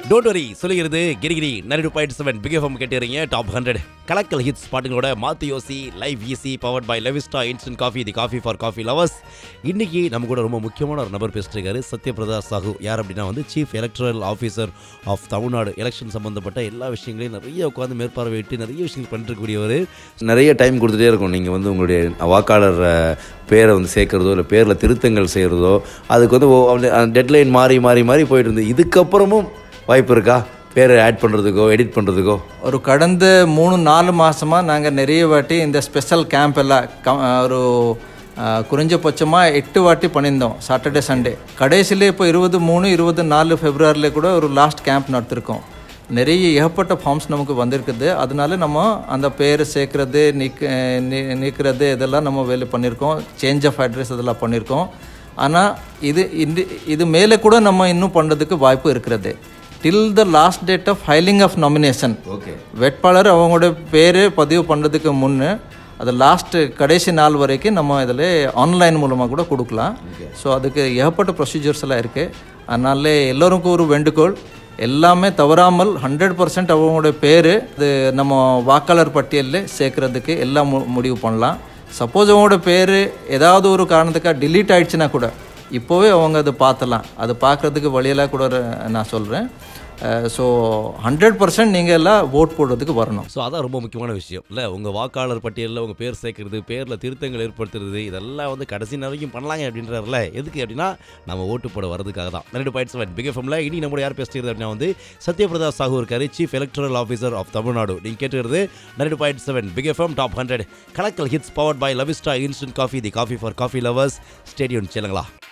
don't வரி சொல்லுகிறது கிரிகிரி நரிடு பாயிண்ட் செவன் பிக் எஃப்எம் கேட்டுறீங்க டாப் ஹண்ட்ரட் கலக்கல் ஹிட்ஸ் பாட்டுகளோட மாத்தி யோசி live easy powered by Levista instant coffee the coffee for coffee lovers இன்னைக்கு நம்ம கூட ரொம்ப முக்கியமான ஒரு நபர் பேசிட்டு இருக்காரு சத்யபிரதா சாஹூ யார் அப்படின்னா வந்து chief electoral officer of Tamil Nadu election சம்பந்தப்பட்ட எல்லா விஷயங்களையும் நிறைய உட்காந்து மேற்பார்வையிட்டு நிறைய விஷயங்கள் பண்ணிருக்கக்கூடியவர் நிறைய டைம் கொடுத்துட்டே இருக்கும் நீங்கள் வந்து உங்களுடைய வாக்காளர் அஹ், பேரை வந்து சேர்க்குறதோ இல்லை பேரில் திருத்தங்கள் செய்கிறதோ அதுக்கு வந்து டெட்லைன் மாறி மாறி மாறி போயிட்டு இருந்து இதுக்கப்புறமும் வாய்ப்பு இருக்கா பேரை ஆட் பண்ணுறதுக்கோ எடிட் பண்ணுறதுக்கோ ஒரு கடந்த மூணு நாலு மாதமாக நாங்கள் நிறைய வாட்டி இந்த ஸ்பெஷல் கேம்ப் எல்லாம் க- ஒரு அஹ், குறைஞ்சபட்சமாக எட்டு வாட்டி பண்ணியிருந்தோம் சாட்டர்டே சண்டே கடைசியில் இப்போ இருபது மூணு இருபது நாலு ஃபெப்ரவரியில் கூட ஒரு லாஸ்ட் கேம்ப் நடத்திருக்கோம் நிறைய ஏகப்பட்ட ஃபார்ம்ஸ் நமக்கு வந்திருக்குது அதனால நம்ம அந்த பேர் சேர்க்கறது நீக்க நீ- நீக்கிறது இதெல்லாம் நம்ம வேலை பண்ணியிருக்கோம் சேஞ்ச் ஆஃப் அட்ரஸ் இதெல்லாம் பண்ணியிருக்கோம் ஆனால் இது இந்த இது மேலே கூட நம்ம இன்னும் பண்ணுறதுக்கு வாய்ப்பு இருக்கிறது till the last date of filing of nomination okay வேட்பாளர் அவங்களோட பேர் பதிவு பண்ணுறதுக்கு முன்னே அது லாஸ்ட் கடைசி நாள் வரைக்கும் நம்ம இதில் ஆன்லைன் மூலமாக கூட கொடுக்கலாம் ஸோ அதுக்கு ஏகப்பட்ட ப்ரொசீஜர்ஸ் எல்லாம் இருக்குது அதனால எல்லோருக்கும் ஒரு வேண்டுகோள் எல்லாமே தவறாமல் ஹண்ட்ரட் பர்சன்ட் அவங்களோட பேர் அது நம்ம வாக்காளர் பட்டியலில் சேர்க்கறதுக்கு எல்லாம் மு முடிவு பண்ணலாம் சப்போஸ் அவங்களோட பேர் ஏதாவது ஒரு காரணத்துக்காக delete ஆயிடுச்சுன்னா கூட இப்போவே அவங்க அதை பார்த்தலாம் அது பார்க்குறதுக்கு வழியெல்லாம் கூட நான் சொல்கிறேன் ஸோ ஹண்ட்ரட் பர்சன்ட் நீங்கள் எல்லாம் ஓட் போடுறதுக்கு வரணும் ஸோ அதான் ரொம்ப முக்கியமான விஷயம் இல்லை உங்கள் வாக்காளர் பட்டியலில் உங்கள் பேர் சேர்க்கறது பேரில் திருத்தங்கள் ஏற்படுத்துறது இதெல்லாம் வந்து கடைசி நேரம் வரைக்கும் பண்ணலாங்க அப்படின்றதுல எதுக்கு அப்படின்னா நம்ம ஓட்டு போட வரதுக்காக தான் ரெண்டு பாயிண்ட் செவன் பிக் எஃப்எம்ல இனி நம்ம யார் பேசுகிறது அப்படின்னா வந்து சத்யபிரதா சாஹூ இருக்காரு chief electoral officer of Tamil Nadu நீங்கள் கேட்டுக்கிறது ரெண்டு point seven big FM top hundred கலக்கல் hits powered by Levista instant coffee the coffee for coffee lovers stadium செல்லுங்களா